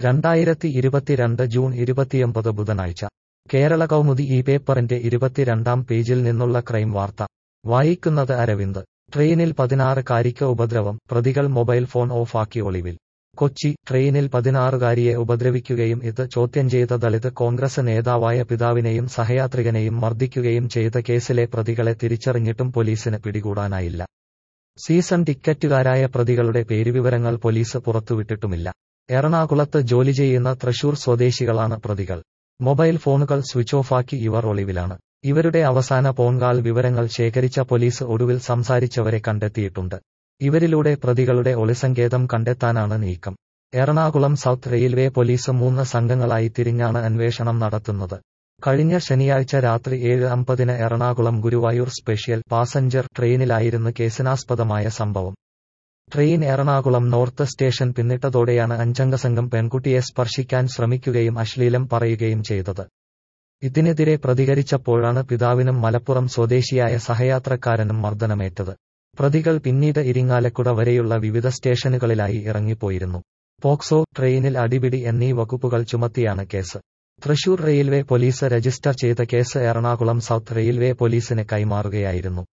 രണ്ടായിരത്തി ഇരുപത്തിരണ്ട് ജൂൺ ഇരുപത്തിയൊമ്പത് ബുധനാഴ്ച കേരള കൗമുദി ഈ പേപ്പറിന്റെ ഇരുപത്തിരണ്ടാം പേജിൽ നിന്നുള്ള ക്രൈം വാർത്ത വായിക്കുന്നത് അരവിന്ദ് ട്രെയിനിൽ പതിനാറുകാരിക്ക് ഉപദ്രവം പ്രതികൾ മൊബൈൽ ഫോൺ ഓഫാക്കി ഒളിവിൽ കൊച്ചി ട്രെയിനിൽ പതിനാറുകാരിയെ ഉപദ്രവിക്കുകയും ഇത് ചോദ്യം ചെയ്ത ദളിത് കോൺഗ്രസ് നേതാവായ പിതാവിനെയും സഹയാത്രികനെയും മർദ്ദിക്കുകയും ചെയ്ത കേസിലെ പ്രതികളെ തിരിച്ചറിഞ്ഞിട്ടും പോലീസിന് പിടികൂടാനായില്ല സീസൺ ടിക്കറ്റുകാരായ പ്രതികളുടെ പേരുവിവരങ്ങൾ പോലീസ് പുറത്തുവിട്ടിട്ടുമില്ല എറണാകുളത്ത് ജോലി ചെയ്യുന്ന തൃശൂർ സ്വദേശികളാണ് പ്രതികൾ മൊബൈൽ ഫോണുകൾ സ്വിച്ച് ഓഫാക്കി ഇവർ ഒളിവിലാണ് ഇവരുടെ അവസാന ഫോൺകാൾ വിവരങ്ങൾ ശേഖരിച്ച പോലീസ് ഒടുവിൽ സംസാരിച്ചവരെ കണ്ടെത്തിയിട്ടുണ്ട് ഇവരിലൂടെ പ്രതികളുടെ ഒളിസങ്കേതം കണ്ടെത്താനാണ് നീക്കം എറണാകുളം സൗത്ത് റെയിൽവേ പോലീസ് മൂന്ന് സംഘങ്ങളായി തിരിഞ്ഞാണ് അന്വേഷണം നടത്തുന്നത് കഴിഞ്ഞ ശനിയാഴ്ച രാത്രി ഏഴ് അമ്പതിന് എറണാകുളം ഗുരുവായൂർ സ്പെഷ്യൽ പാസഞ്ചർ ട്രെയിനിലായിരുന്നു കേസിനാസ്പദമായ സംഭവം ട്രെയിൻ എറണാകുളം നോർത്ത് സ്റ്റേഷൻ പിന്നിട്ടതോടെയാണ് അഞ്ചംഗ സംഘം പെൺകുട്ടിയെ സ്പർശിക്കാൻ ശ്രമിക്കുകയും അശ്ലീലം പറയുകയും ചെയ്തത് ഇതിനെതിരെ പ്രതികരിച്ചപ്പോഴാണ് പിതാവിനും മലപ്പുറം സ്വദേശിയായ സഹയാത്രക്കാരനും മർദ്ദനമേറ്റത് പ്രതികൾ പിന്നീട് ഇരിങ്ങാലക്കുട വരെയുള്ള വിവിധ സ്റ്റേഷനുകളിലായി ഇറങ്ങിപ്പോയിരുന്നു പോക്സോ ട്രെയിനിൽ അടിപിടി എന്നീ വകുപ്പുകൾ ചുമത്തിയാണ് case Thrissur railway police register ചെയ്ത കേസ് എറണാകുളം സൗത്ത് റെയിൽവേ പോലീസിന് കൈമാറുകയായിരുന്നു